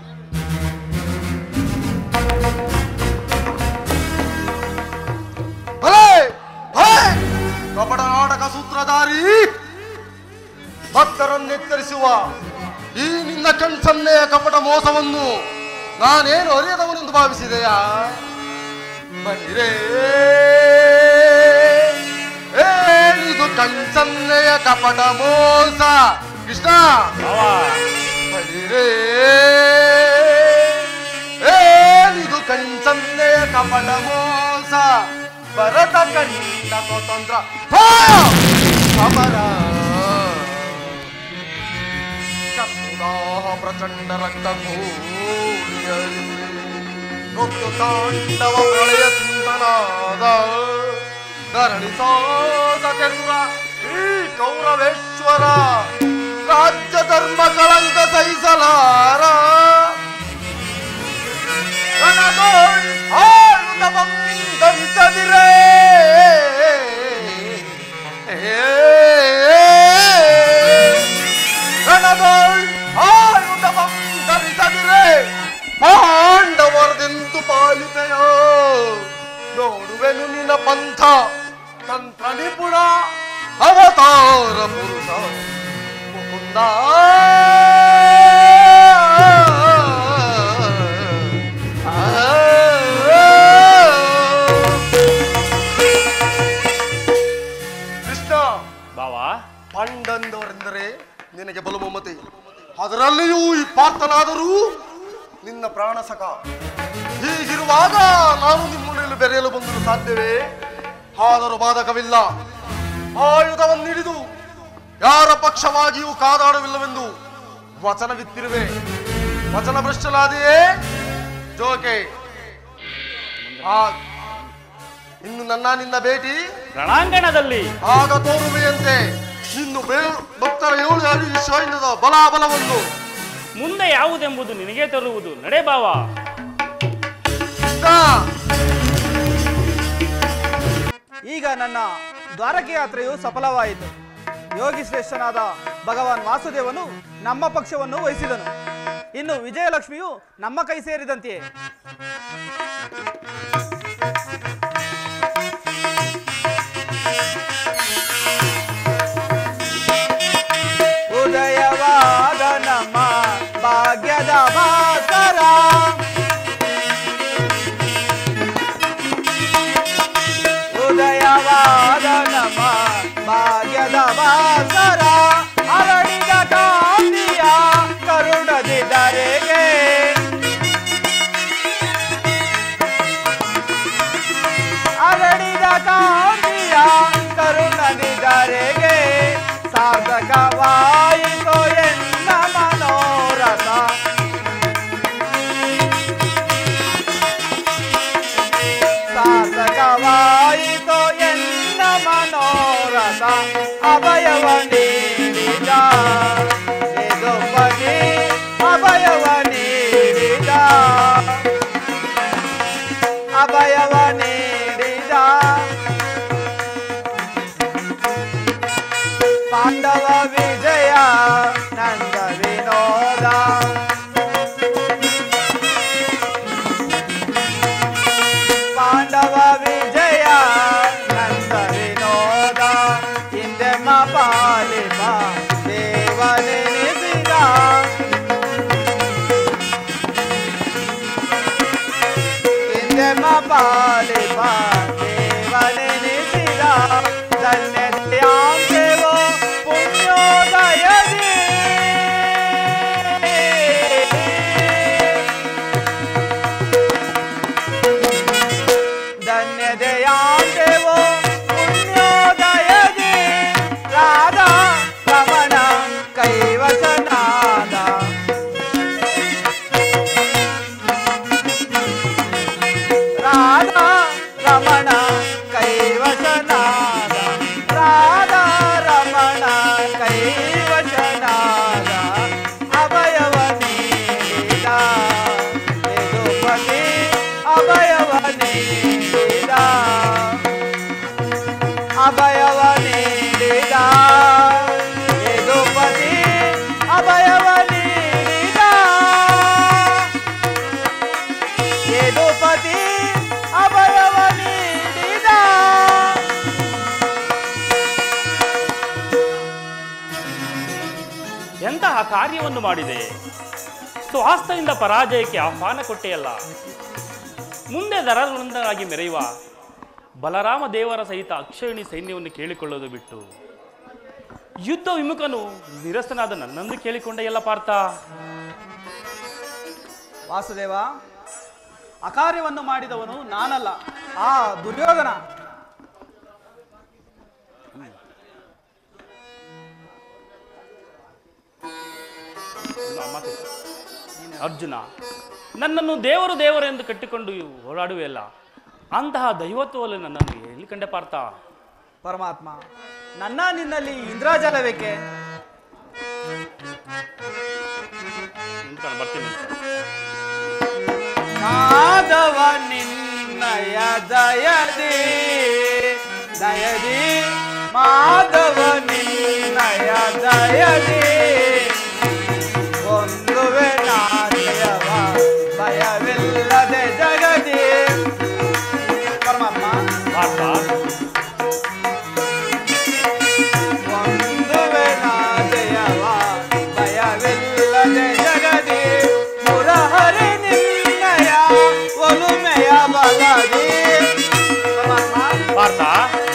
ಭಲೆ ಭಲೆ ಕಪಟ ನಾಟಕ ಸೂತ್ರಧಾರಿ ಭಕ್ತರನ್ನೆಚ್ಚರಿಸುವ ಈ ನಿನ್ನ ಕಣ್ಸನ್ನೆಯ ಕಪಟ ಮೋಸವನ್ನು ನಾನೇನು ಅರಿಯದವನೆಂದು ಭಾವಿಸಿದೆಯಾ ಬನ್ನಿರೇ ಏನಿದು ಕಣ್ಸನ್ನೆಯ ಕಪಟ ಮೋಸ ಕೃಷ್ಣ ಬಾವಾ ಬನ್ನಿರೇ ಏನಿದು ಕಣ್ಸನ್ನೆಯ ಕಪಟ ಮೋಸ ಭರತ ಕಂಡ ಸ್ವತಂತ್ರ ಭಯ! ಸಮರ ಶತ್ರುದಾಹ ಪ್ರಚಂಡ ರಕ್ತ ನೃತ್ಯ ತಾಂಡವ ಪ್ರಳಯ ಸಿಂಧನಾದ ಧರಣಿ ಸಾಸತೆಸುರ ಈ ಕೌರವೇಶ್ವರ ರಾಜ್ಯ ಧರ್ಮ ಕಳಂಕ ಸಹಿಸಲಾರ ರಣದೋಳ್ ಆಳುತ್ತವಂ ಧರಿಸದಿರೇ ರಣದೋಳ್ ಆಳುತ್ತವಂ ಧರಿಸದಿರೇ ಪಾಂಡವರದೆಂದು ಪಾಲಿತೆಯೋ ನೋಡುವೆನು ನಿನ್ನ ಪಂಥ ತಂತ್ರ ನಿಪುಣ ಅವತಾರ ಪುರುಷ ಮುಕುಂದ ಕೃಷ್ಣ ಬಾವಾ ಪಾಂಡಂದವರೆಂದರೆ ನಿನಗೆ ಬಲು ಮಮತೆ ಅದರಲ್ಲಿಯೂ ಈ ಪಾರ್ಥನಾದರೂ ನಿನ್ನ ಪ್ರಾಣ ಸಖ ಹೀಗಿರುವಾಗ ನಾನು ನಿಮ್ಮನ್ನೆಲ್ಲ ಬೆರೆಯಲು ಬಂದಲು ಸಾಧ್ಯವೇ ಆದರೂ ಬಾಧಕವಿಲ್ಲ ಆಯುಧವನ್ನು ಹಿಡಿದು ಯಾರ ಪಕ್ಷವಾಗಿಯೂ ಕಾದಾಡವಿಲ್ಲವೆಂದು ವಚನವಿತ್ತಿರುವೆ ವಚನ ಭ್ರಷ್ಟಲಾದೆಯೇ ಜೋಕೆ ಆ ಇನ್ನು ನನ್ನ ನಿನ್ನ ಭೇಟಿ ರಣಾಂಗಣದಲ್ಲಿ ಆಗ ತೋರುವೆಯಂತೆ ಇನ್ನು ಬೇ ಭಕ್ತರ ಏಳು ಅಡಿ ಸೈನ್ಯದ ಬಲಾಬಲವನ್ನು ಮುಂದೆ ಯಾವುದೆಂಬುದು ನಿನಗೆ ತರುವುದು ನಡೆ ಬಾವಾ ಆ, ಈಗ ನನ್ನ ದ್ವಾರಕೆ ಯಾತ್ರೆಯು ಸಫಲವಾಯಿತು ಯೋಗಿ ಶ್ರೇಷ್ಠನಾದ ಭಗವಾನ್ ವಾಸುದೇವನು ನಮ್ಮ ಪಕ್ಷವನ್ನು ವಹಿಸಿದನು ಇನ್ನು ವಿಜಯಲಕ್ಷ್ಮಿಯು ನಮ್ಮ ಕೈ ಸೇರಿದಂತೆಯೇ ಉದಯವಾದ ನಮ್ಮ ಭಾಗ್ಯದ ಭಾಸ್ಕರ ಉದಯವಾದ ನಮ್ಮ ಭಾಗ್ಯದ ಭಾಸ್ಕರ ಅರಳಿದ ಕಾಂತಿಯ ಕರುಣದಿದರೆಗೆ ದನಿದರೆಗೆ ಸಾರ್ಥಕವಾಯಿತು ಎನ್ನ ಮನೋರಥ ಸಾರ್ಥಕವಾಯಿತು ಎನ್ನ ಮನೋರಥ ಅಭಯವ ನೀಡಿದ ಎದುಪದಿ ಅಭಯವ ನೀಡಿದ ಅಭಯವ ನೀಡಿದ ಪಾಂಡವ ವಿಜಯ ನಂದ ವಿನೋದ ಪಾಂಡವ ವಿಜಯ ನಂದ ವಿನೋದ ಹಿಂದೆ ಪಾಲಿಪ ದೇವನೆನಿಸಿದ ಹಿಂದೆ ಪಾಲಿಪ ದೇವನೆನಿಸಿದ ಧನ್ಯತೆಯಾಂತೆವೋ ಪುಣ್ಯೋದಯದಿ ಧನ್ಯತೆಯಾಂತೆವೋ ಪುಣ್ಯೋದಯದಿ ರಾಧಾ ರಮಣ ಕೈವಸನಾದ ರಾಧಾ ರಮಣ ಕೈವಶನಾದ ರಾಧಾ ರಮಣ ಕೈವಶನಾದ ಅಭಯವ ನೀಡಿದ ಯದುಪತಿ ಅಭಯವ ನೀಡಿದ ಅಭಯವ ನೀಡಿದ ಯದುಪತಿ ಅಭಯವ ನೀಡಿದ ಯದುಪತಿ ಅಭಯವ ನೀಡಿದ ಎಂತಹ ಕಾರ್ಯವನ್ನು ಮಾಡಿದೆ ಸ್ವಾಸ್ಥ್ಯದಿಂದ ಪರಾಜಯಕ್ಕೆ ಆಹ್ವಾನ ಕೊಟ್ಟೆಯಲ್ಲ ಮುಂದೆ ದರವೃಂದರಾಗಿ ಮೆರೆಯುವ ಬಲರಾಮ ದೇವರ ಸಹಿತ ಅಕ್ಷಯಣಿ ಸೈನ್ಯವನ್ನು ಕೇಳಿಕೊಳ್ಳೋದು ಬಿಟ್ಟು ಯುದ್ಧ ವಿಮುಖನು ನಿರಸನಾದ ನನ್ನನ್ನು ಕೇಳಿಕೊಂಡೆಯಲ್ಲ ಪಾರ್ಥ ವಾಸುದೇವ ಅಕಾರ್ಯವನ್ನು ಮಾಡಿದವನು ನಾನಲ್ಲ ಆ ದುರ್ಯೋಧನ ಆ ಮಾತು. ಅರ್ಜುನ ನನ್ನನ್ನು ದೇವರು ದೇವರು ಎಂದು ಕಟ್ಟಿಕೊಂಡು ಓಡಾಡುವೆಯಲ್ಲ ಅಂತಹ ದೈವತ್ವದಲ್ಲಿ ನನ್ನನ್ನು ಎಲ್ಲಿ ಕಂಡೆ ಪಾರ್ಥ ಪರಮಾತ್ಮ ನನ್ನ ನಿನ್ನಲ್ಲಿ ಇಂದ್ರಾಜಲವೇಕೆ ನಿಂತ್ಕೊಂಡು ಬರ್ತೀನಿ ಮಾಧವ ನಿನ್ನಯ ದಯದಿ ದಯದಿ ಮಾಧವ ನಿನ್ನಯ ದಯದಿ ಒಂದುವೆ ನಾಟ್ಯವ ಭಯವಿಲ್ಲದೆ ಜಗದಿ ಪರಮಾತ್ಮ ಪಾರ್ಥ ಒಂದುವೆ ನಾಟ್ಯವ ಭಯವಿಲ್ಲದೆ ಜಗದಿ ಮುರಹರಿ ನಿನ್ನಯ ಒಲುಮೆಯ ಬಲದಿ ಪರಮಾತ್ಮ ಪಾರ್ಥ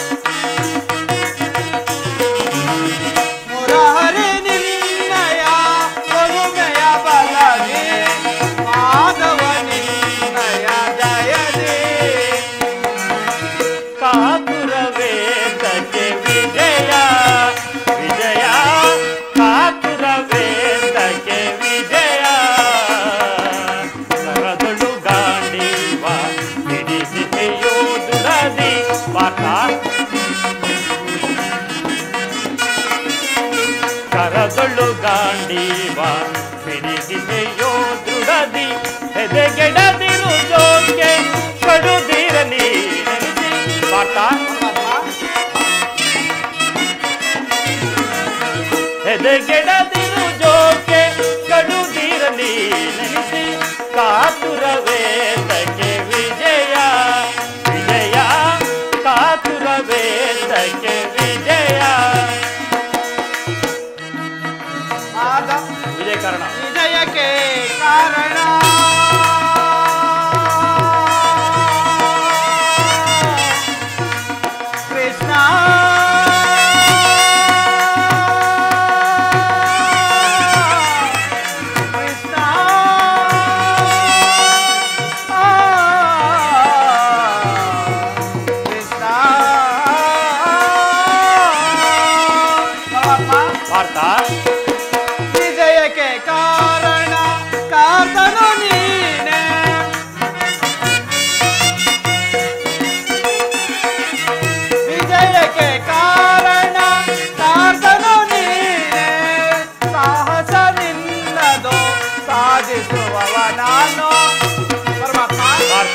ಮುರಹರಿ ನಿನ್ನಯ ಒಲುಮೆಯ ಬಲದಿ ಮಾಧವ ನಿನ್ನಯ ಜಯದಿ ಕಾತುರವೇದಕ್ಕೆ ವಿಜಯ ವಿಜಯ ಕಾತುರವೇದಕ್ಕೆ ವಿಜಯ ಕರದಳು ಗಾಂಡೀವ ಹಿಡಿದಿದೆಯೋ ದುರದಿ ಪಾಠ ಕರದಳು ಗಾಂಡೀವ ಹಿಡಿದಿದೆಯೋ ದೃಢದಿ ಹೆದೆಗೆಡದಿರು ಜೋಕೆ ಕಡುದಿರ ನೀನೆನಿಸಿ ಪಾಠ ಹೆದೆಗೆಡದಿರು ಜೋಕೆ ಕಡುದಿರಲಿ ನೆನೆಸಿ ಕಾತುರವೇದಕ್ಕೆ ವಿಜಯ ವಿಜಯ ಕಾತುರವೇದಕ್ಕೆ ವಿಜಯ ಆದ ವಿಜಯ ಕಾರಣ ವಿಜಯಕ್ಕೆ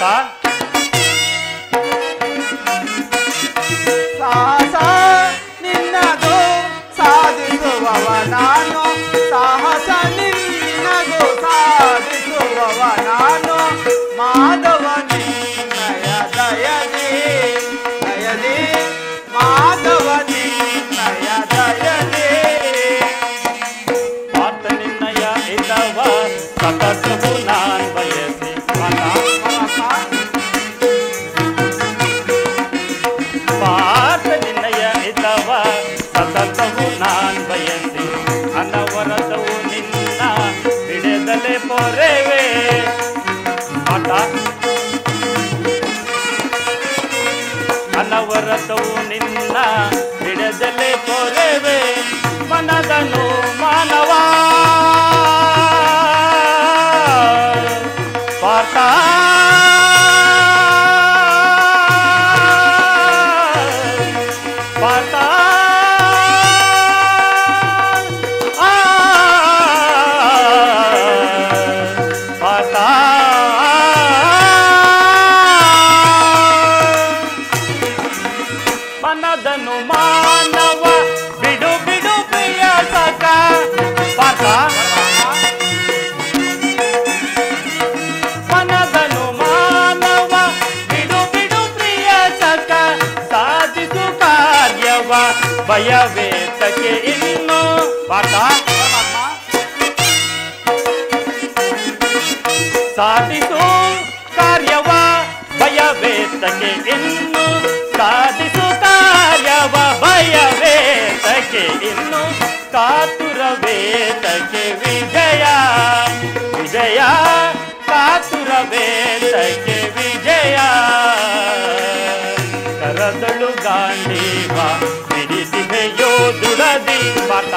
ಸಾಹಸ ನಿನ್ನದು ಸಾಧಿಸುವವ ನಾನು ಸಾಹಸ ನಿನ್ನದು ಸಾಧಿಸುವವ ನಾನು ಮಾಧವ ನಿನ್ನಯ ದಯದಿ ದಯದಿ ಮಾಧವ ನಿನ್ನಯ ದಯದಿ ಪಾರ್ಥ ನಿನ್ನಯ ಇದ್ದವ ಸತತವು ನಾನ್ ಬಯಸಿ ಪಾರ್ಥ ನಿನ್ನಯ ಇದ್ದವ ಸತತವು ನಾನ್ ಬಯಸಿ ಅನವರತವು ನಿನ್ನ ಬಿಡದಲೆ ಪೊರೆವೆ ಪಾಠ ಅನವರತವು ನಿನ್ನ ಬಿಡದಲೆ ಪೊರೆವೆ ಮನದನು ಮಾನವ ಪಾರ್ಥ ಪಾರ್ಥ ಆ, ಪಾರ್ಥ ಮನದನು ಮಾನವ ಬಿಡು ಬಿಡು ಪ್ರಿಯ ಸಕ ಪಾರ್ಥ ಮನದನು ಮಾನವ ಬಿಡು ಬಿಡು ಪ್ರಿಯ ಸಕ ಸಾಧಿಸು ಕಾರ್ಯವ ಭಯವೇತಕ್ಕೆ ಇನ್ನು ಪಾಠ ಸಾಧಿಸು ಕಾರ್ಯವ ಭಯವೇತಕ್ಕೆ ಇನ್ನು ಸಾಧಿಸು ಕಾರ್ಯವ ಭಯವೇತಕ್ಕೆ ಇನ್ನು ಕಾತುರವೇತಕ್ಕೆ ವಿಜಯ ವಿಜಯ ಕಾತುರವೇತಕ್ಕೆ ವಿಜಯ ಕರದಳು ಗಾಂಡೀವ ಹಿಡಿದಿವೆಯೋ ದುಡದಿ ಪಾಠ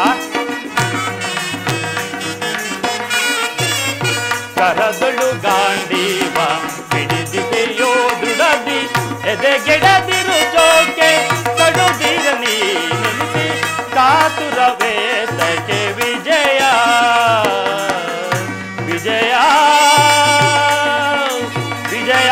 ಕರದಳು ಗಾಂಡೀವ ಹಿಡಿದಿದೆಯೋ ದುಡದಿ ಎದೆಗೆಡದಿರು ಜೋಕೆ ಕಡುದಿರ ನೀ ನಿಲ್ಲಿಸಿ ಕಾತುರವೇತಕ್ಕೆ ವಿಜಯ ವಿಜಯ ವಿಜಯ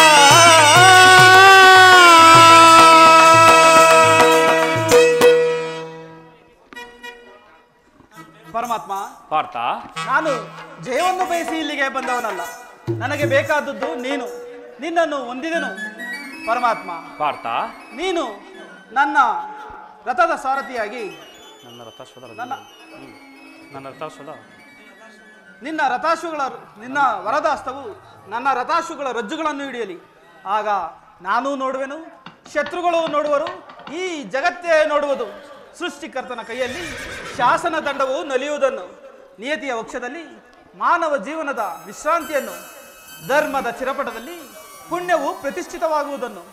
ಪರಮಾತ್ಮ ಪಾರ್ಥ ನಾನು ಜಯವನ್ನು ಬಯಸಿ ಇಲ್ಲಿಗೆ ಬಂದವನಲ್ಲ ನನಗೆ ಬೇಕಾದದ್ದು ನೀನು ನಿನ್ನನ್ನು ಹೊಂದಿದೆನು ಪರಮಾತ್ಮ ಪಾರ್ಥ ನೀನು ನನ್ನ ರಥದ ಸಾರಥಿಯಾಗಿ ನನ್ನ ರಥಾಶ್ವದ ನನ್ನ ಹ್ಮ್. ನನ್ನ ರಥಾಶ್ವದ ನಿನ್ನ ರಥಾಶ್ವಗಳ ನಿನ್ನ ವರದಾಸ್ತವು ನನ್ನ ರಥಾಶ್ವಗಳ ರಜ್ಜುಗಳನ್ನು ಹಿಡಿಯಲಿ ಆಗ ನಾನೂ ನೋಡುವೆನು ಶತ್ರುಗಳು ನೋಡುವರು ಈ ಜಗತ್ತೇ ನೋಡುವುದು ಸೃಷ್ಟಿಕರ್ತನ ಕೈಯಲ್ಲಿ ಶಾಸನ ದಂಡವು ನಲಿಯುವುದನ್ನು ನಿಯತಿಯ ವಕ್ಷದಲ್ಲಿ ಮಾನವ ಜೀವನದ ವಿಶ್ರಾಂತಿಯನ್ನು ಧರ್ಮದ ಚಿರಪಟದಲ್ಲಿ ಪುಣ್ಯವು ಪ್ರತಿಷ್ಠಿತವಾಗುವುದನ್ನು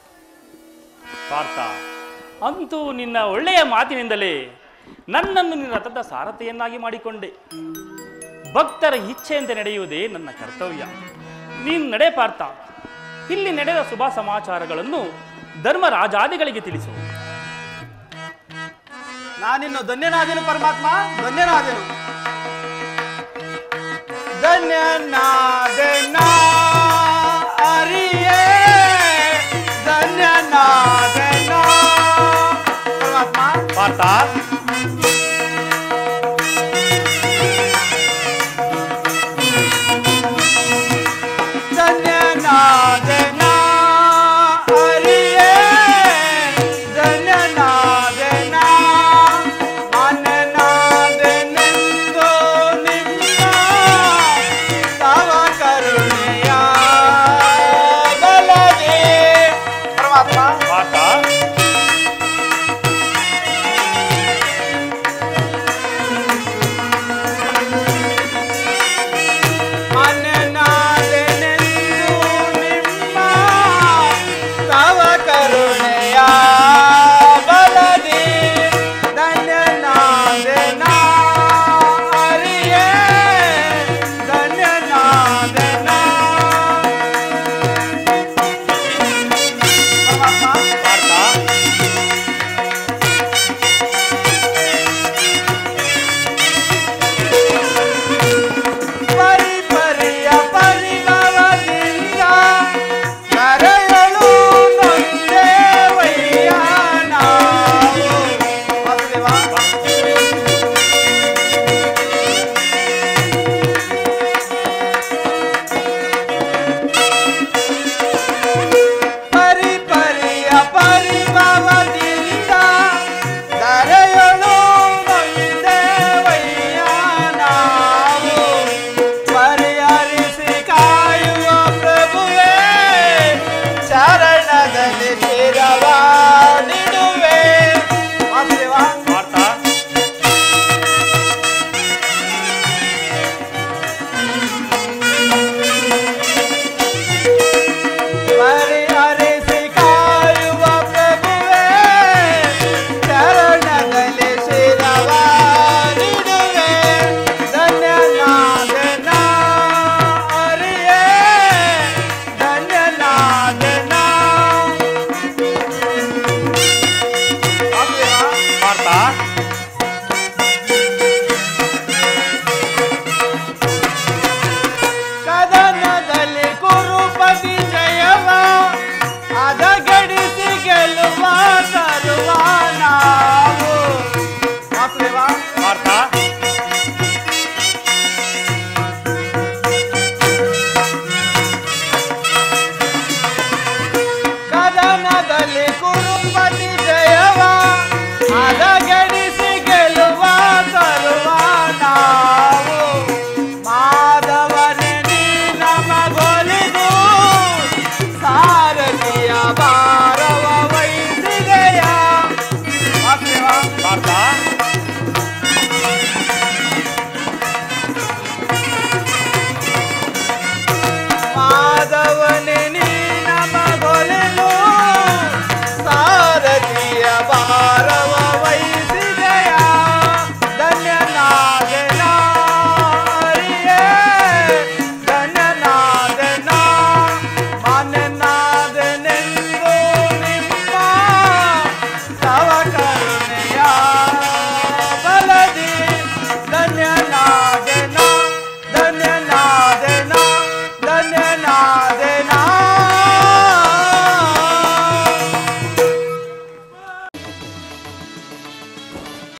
ಪಾರ್ಥ ಅಂತೂ ನಿನ್ನ ಒಳ್ಳೆಯ ಮಾತಿನಿಂದಲೇ ನನ್ನನ್ನು ನಿನ್ನ ರಥದ ಸಾರಥಿಯನ್ನಾಗಿ ಮಾಡಿಕೊಂಡೆ ಭಕ್ತರ ಇಚ್ಛೆಯಂತೆ ನಡೆಯುವುದೇ ನನ್ನ ಕರ್ತವ್ಯ ನೀನು ನಡೆ ಪಾರ್ಥ ಇಲ್ಲಿ ನಡೆದ ಶುಭ ಸಮಾಚಾರಗಳನ್ನು ಧರ್ಮರಾಜಾದಿಗಳಿಗೆ ತಿಳಿಸು ನಾನಿನ್ನು ಧನ್ಯನಾದೆನು ಪರಮಾತ್ಮ ಧನ್ಯನಾದೆನು ಧನ್ಯನಾದೆನ